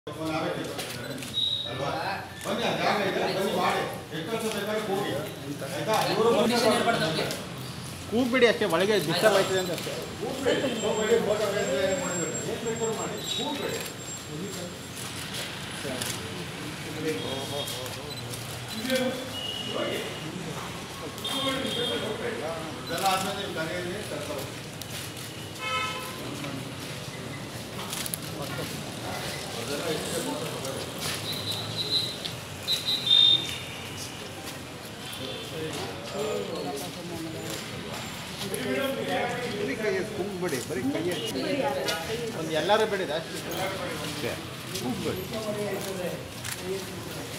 ಬನ್ನಿ ಆ ಜಾಗ ಇದೆ ಬನ್ನಿ ಮಾಡಿ ಎಷ್ಟು ವರ್ಷ ಬೇಕಾದ್ರೆ ಹೋಗಿ ಆಯ್ತಾ ಇವರು ಕಂಡೀಷನ್ ಏರ್ಪಡ್ತದೆ ನಮಗೆ ಕೂಗ್ಬಿಡಿ ಅಷ್ಟೇ ಒಳಗೆ ಡಿಸ್ಟರ್ಬ್ ಆಯ್ತದೆ ಅಂತ ಅಷ್ಟೇ ಹೋಗ್ಬೇಡಿ ಫೋಟೋ ಏನು ಬೇಕಾದ್ರೂ ಮಾಡಿ ಕೂಗ್ಬೇಡಿ ಇದೆಲ್ಲ ಆದ್ಮೇಲೆ ನೀವು ಕರೆಯಲ್ಲಿ ಕರ್ಕೊಂಡು ಅದೆಲ್ಲ ಇಷ್ಟೇ ಬರೀ ಕೈಯಲ್ಲಿ ಕೂಗ್ಬಿಡಿ ಬರೀ ಕೈಯಲ್ಲಿ ಒಂದು ಎಲ್ಲರೂ ಬಿಡಿ ಜಾಸ್ತಿ ಕೂಗ್ಬೇಡಿ